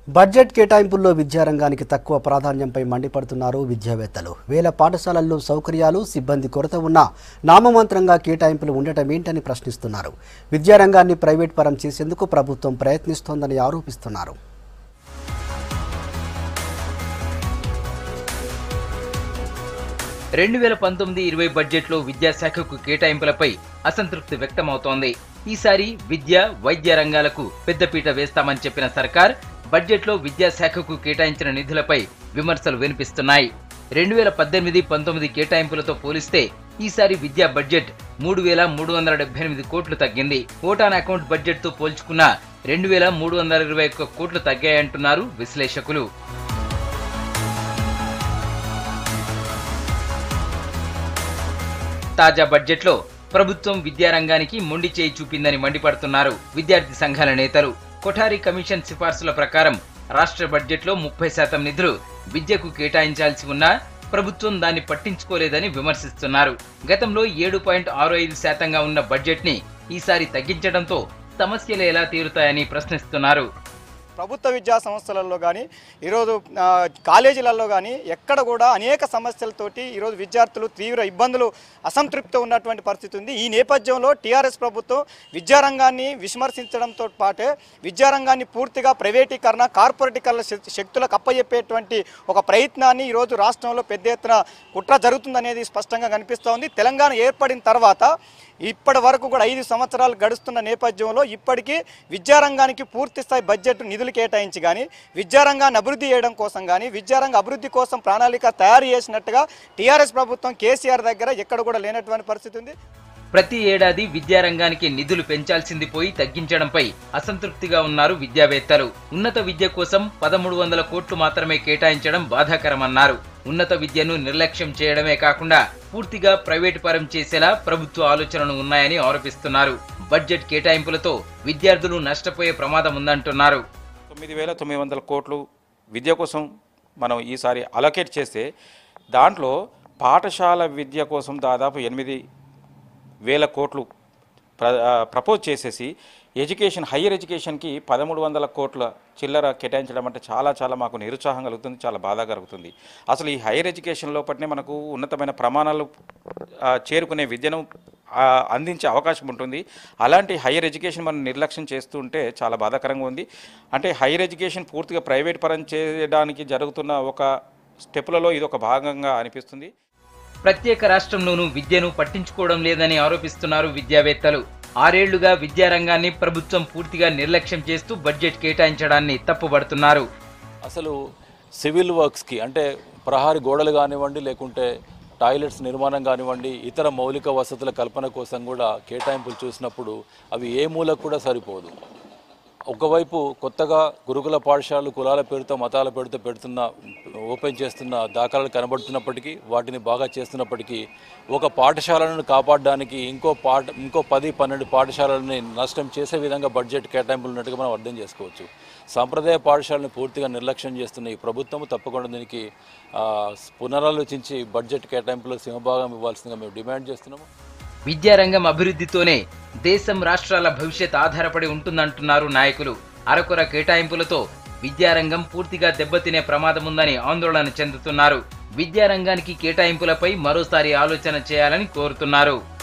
budget కేటాయింపుల్లో విద్యారంగానికి తక్కువ ప్రాధాన్యంపై మండిపడుతున్నారు విద్యావేత్తలు వేల పాఠశాలల్లో సౌకర్యాలు సిబ్బంది కొరత ఉన్నా నామమాత్రంగా కేటాయింపులు ఉండటమేంటని ప్రశ్నిస్తున్నారు విద్యారంగాన్ని ప్రైవేట్ పరం చేసేందుకు ప్రభుత్వం ప్రయత్నిస్తోందని ఆరోపిస్తున్నారు రెండు వేల పంతొమ్మిది ఇరవై బడ్జెట్లో విద్యాశాఖకు కేటాయింపులపై అసంతృప్తి వ్యక్తమవుతోంది ఈసారి విద్య వైద్య రంగాలకు పెద్దపీట వేస్తామని చెప్పిన సర్కార్ బడ్జెట్లో విద్యాశాఖకు కేటాయించిన నిధులపై విమర్శలు వినిపిస్తున్నాయి రెండు వేల పద్దెనిమిది పంతొమ్మిది కేటాయింపులతో పోలిస్తే ఈసారి విద్యా బడ్జెట్ మూడు వేల మూడు వందల డెబ్బై ఎనిమిది కోట్లు తగ్గింది ఓటాన్ అకౌంట్ బడ్జెట్తో పోల్చుకున్న రెండు వేల మూడు వందల ఇరవై ఒక్క కోట్లు తగ్గాయంటున్నారు విశ్లేషకులు తాజా బడ్జెట్లో ప్రభుత్వం విద్యారంగానికి మొండి చేయి చూపిందని మండిపడుతున్నారు విద్యార్థి సంఘాల నేతలు కొఠారి కమిషన్ సిఫార్సుల ప్రకారం రాష్ట్ర బడ్జెట్లో ముప్పై శాతం నిధులు విద్యకు కేటాయించాల్సి ఉన్నా ప్రభుత్వం దాన్ని పట్టించుకోలేదని విమర్శిస్తున్నారు గతంలో ఏడు పాయింట్ ఆరు ఐదు శాతంగా ఉన్న బడ్జెట్ని ఈసారి తగ్గించడంతో సమస్యలు ఎలా తీరుతాయని ప్రశ్నిస్తున్నారు ప్రభుత్వ విద్యా సంస్థలలో కానీ ఈరోజు ఆ, కాలేజీలలో కానీ ఎక్కడ కూడా అనేక సమస్యలతోటి ఈరోజు విద్యార్థులు తీవ్ర ఇబ్బందులు అసంతృప్తి ఉన్నటువంటి పరిస్థితి ఉంది ఈ నేపథ్యంలో టీఆర్ఎస్ ప్రభుత్వం విద్యారంగాన్ని విస్మరించడంతో పాటే విద్యారంగాన్ని పూర్తిగా ప్రైవేటీకరణ కార్పొరేటీకరణ శక్- శక్తులకు అప్పచెప్పేటువంటి ఒక ప్రయత్నాన్ని ఈరోజు రాష్ట్రంలో పెద్ద ఎత్తున కుట్ర జరుగుతుందనేది స్పష్టంగా కనిపిస్తోంది తెలంగాణ ఏర్పడిన తర్వాత ఇప్పటి వరకు కూడా ఐదు సంవత్సరాలు గడుస్తున్న నేపథ్యంలో ఇప్పటికీ విద్యారంగానికి పూర్తి స్థాయి బడ్జెట్ నిధులు కేటాయించి కానీ విద్యారంగాన్ని అభివృద్ధి చేయడం కోసం కానీ విద్యారంగ అభివృద్ధి కోసం ప్రణాళిక తయారు చేసినట్టుగా టీఆర్ఎస్ ప్రభుత్వం కేసీఆర్ దగ్గర ఎక్కడ కూడా లేనటువంటి పరిస్థితి ఉంది ప్రతి ఏడాది విద్యారంగానికి నిధులు పెంచాల్సింది పోయి తగ్గించడంపై అసంతృప్తిగా ఉన్నారు విద్యావేత్తలు ఉన్నత విద్య కోసం పదమూడు వందల కోట్లు మాత్రమే కేటాయించడం బాధాకరమన్నారు ఉన్నత విద్యను నిర్లక్ష్యం చేయడమే కాకుండా పూర్తిగా ప్రైవేటు పరం చేసేలా ప్రభుత్వ ఆలోచనలు ఉన్నాయని ఆరోపిస్తున్నారు బడ్జెట్ కేటాయింపులతో విద్యార్థులు నష్టపోయే ప్రమాదం ఉందంటున్నారు తొమ్మిది వేల తొమ్మిది వందల కోట్లు విద్య కోసం మనం ఈసారి అలొకేట్ చేస్తే దాంట్లో పాఠశాల విద్య కోసం దాదాపు ఎనిమిది వేల కోట్లు ప్ర ప్రపోజ్ చేసేసి ఎడ్యుకేషన్ హయ్యర్ ఎడ్యుకేషన్కి పదమూడు వందల కోట్ల చిల్లర కేటాయించడం అంటే చాలా చాలా మాకు నిరుత్సాహం కలుగుతుంది చాలా బాధ కలుగుతుంది అసలు ఈ హయ్యర్ ఎడ్యుకేషన్ లోపట్నే మనకు ఉన్నతమైన ప్రమాణాలు ఆ, చేరుకునే విద్యను ఆ, అందించే అవకాశం ఉంటుంది అలాంటి హయ్యర్ ఎడ్యుకేషన్ మనం నిర్లక్ష్యం చేస్తుంటే చాలా బాధాకరంగా ఉంది అంటే హయ్యర్ ఎడ్యుకేషన్ పూర్తిగా ప్రైవేట్ పరం చేయడానికి జరుగుతున్న ఒక స్టెప్లలో ఇది ఒక భాగంగా అనిపిస్తుంది ప్రత్యేక రాష్ట్రంలోనూ విద్యను పట్టించుకోవడం లేదని ఆరోపిస్తున్నారు విద్యావేత్తలు ఆరేళ్లుగా విద్యారంగాన్ని ప్రభుత్వం పూర్తిగా నిర్లక్ష్యం చేస్తూ బడ్జెట్ కేటాయించడాన్ని తప్పుపడుతున్నారు అసలు సివిల్ వర్క్స్కి అంటే ప్రహారీ గోడలు కానివ్వండి లేకుంటే టాయిలెట్స్ నిర్మాణం కానివ్వండి ఇతర మౌలిక వసతుల కల్పన కోసం కూడా కేటాయింపులు చూసినప్పుడు అవి ఏ మూలకు కూడా సరిపోదు ఒకవైపు కొత్తగా గురుకుల పాఠశాలలు కులాల పేరుతో మతాల పేరుతో పెడుతున్న ఓపెన్ చేస్తున్న దాఖలాలు కనబడుతున్నప్పటికీ వాటిని బాగా చేస్తున్నప్పటికీ ఒక పాఠశాలను కాపాడడానికి ఇంకో పాఠ ఇంకో పది పన్నెండు పాఠశాలలని నష్టం చేసే విధంగా బడ్జెట్ కేటాయింపులు ఉన్నట్టుగా మనం అర్థం చేసుకోవచ్చు సాంప్రదాయ పాఠశాలను పూర్తిగా నిర్లక్ష్యం చేస్తున్న ఈ ప్రభుత్వం తప్పకుండా దీనికి ఆ, పునరాలోచించి బడ్జెట్ కేటాయింపులో సింహభాగం ఇవ్వాల్సిందిగా మేము డిమాండ్ చేస్తున్నాము విద్యారంగం అభివృద్ధితోనే దేశం రాష్ట్రాల భవిష్యత్ ఆధారపడి ఉంటుందంటున్నారు నాయకులు అరకొర కేటాయింపులతో విద్యారంగం పూర్తిగా దెబ్బతినే ప్రమాదం ఉందని ఆందోళన చెందుతున్నారు విద్యారంగానికి కేటాయింపులపై మరోసారి ఆలోచన చేయాలని కోరుతున్నారు